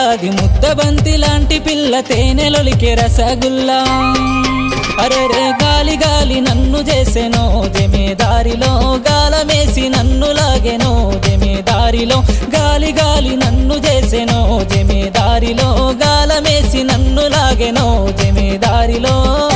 సొగసులాది ముద్దబంతి లాంటి పిల్ల తేనెలొలికే రసగుల్లా అరెరే గాలి గాలి నన్ను చేసెనో జమే దారిలో గాలమేసి నన్ను లాగెనో జమే దారిలో గాలి గాలి నన్ను చేసెనో జమే దారిలో గాలమేసి నన్ను లాగెనో జమే దారిలో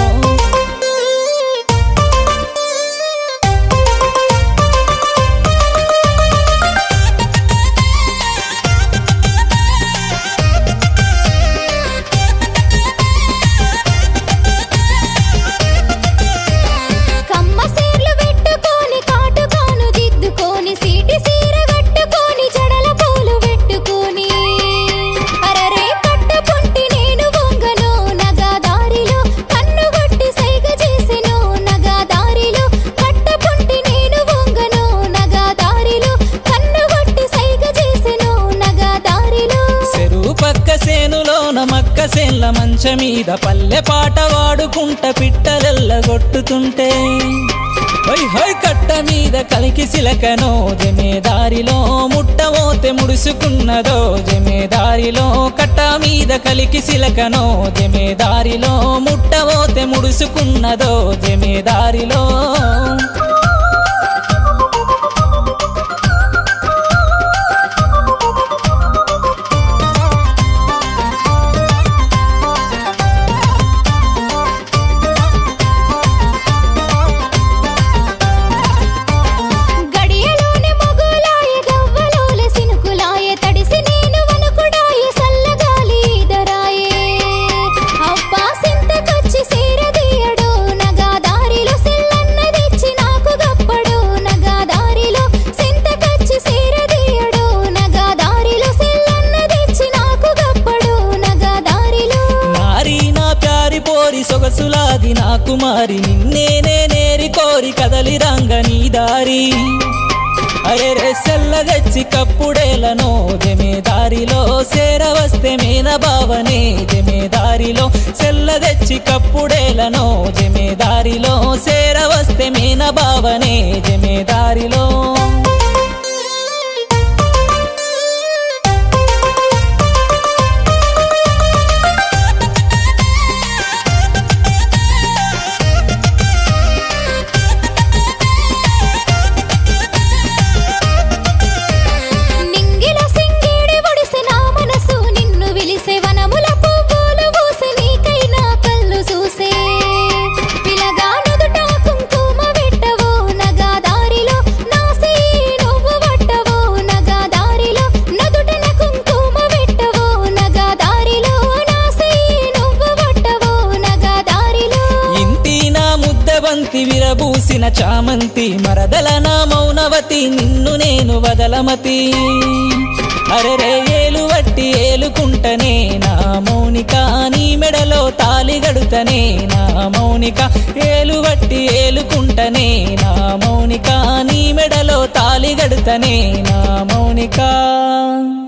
కమ్మ సీర్లు పెట్టుకొని కాటుకాను దిద్దుకొని సీటి సీర కట్టుకొని జడల పూలు పెట్టుకొని అరరే కట్టుకుంటి నేను వంగను నగా దారిలో కన్ను కొట్టి సైగ చేసెను నగా దారిలో కట్టుకుంటి నేను వంగను నగా దారిలో కన్ను కొట్టి సైగ చేసెను నగా దారిలో చెరువు పక్క సేనులోన మక్క సేన్ల మంచ మీద పల్లె పాట వాడుకుంట పిట్టలెల్లగొట్టుతుంటే హై హై కట్ట మీద కలికి సిలకనో జమేదారిలో ముట్టమోతే ముడుసుకున్నదో జమేదారిలో కట్ట మీద కలికి సిలకనో జమేదారిలో ముట్టమోతే ముడుసుకున్నదో జమేదారిలో గడియలోని మొగులాయ గవ్వలోల సినుకులాయ తడిసి నేను వనుకుడాయ సల్లగాలి ఈదరాయే అబ్బా సింతకొచ్చి సేరదీయడు నగా దారిలో సిల్లన్న తెచ్చి నాకు గప్పడు నగా దారిలో సింతకొచ్చి సేరదీయడు నగా దారిలో సిల్లన్న తెచ్చి నాకు గప్పడు నగా దారిలో నారి నా ప్యారి పోరి సొగసులాది నా కుమారి నిన్నేనే నేరి కోరి కదలి రంగ నీ దారి అరే రే సెల్ల తెచ్చి కప్పుడేలను జమేదారిలో సేర వస్తే మేన బావనే జమేదారిలో సెల్ల తెచ్చి కప్పుడేలను జమేదారిలో సేర వస్తే మేన బావనే జమేదారిలో నింగిల సింగిడి ఒడిసె నా మనసు నిన్ను విలిసే వనముల పువ్వులు పూసే నీకైనా కళ్ళు చూసే పిలగా నుదుట కుంకుమ పెట్టవో నగా దారిలో నాసి నువ్వు పట్టవో నగా దారిలో నుదుటన కుంకుమ పెట్టవో నగా దారిలో నాసి నువ్వు పట్టవో నగా దారిలో ఇంటి నా ముద్దబంతి విరబూసిన చామంతి మరదల నా మౌనవతి నిన్ను నేను వదలమతి అరెరే ఏలు వట్టి ఏలుకుంటనే నా మౌనిక నీ మెడలో తాలి గడుతనే నా మౌనిక ఏలు వట్టి ఏలుకుంటనే నా మౌనిక నీ మెడలో తాలి గడుతనే నా మౌనిక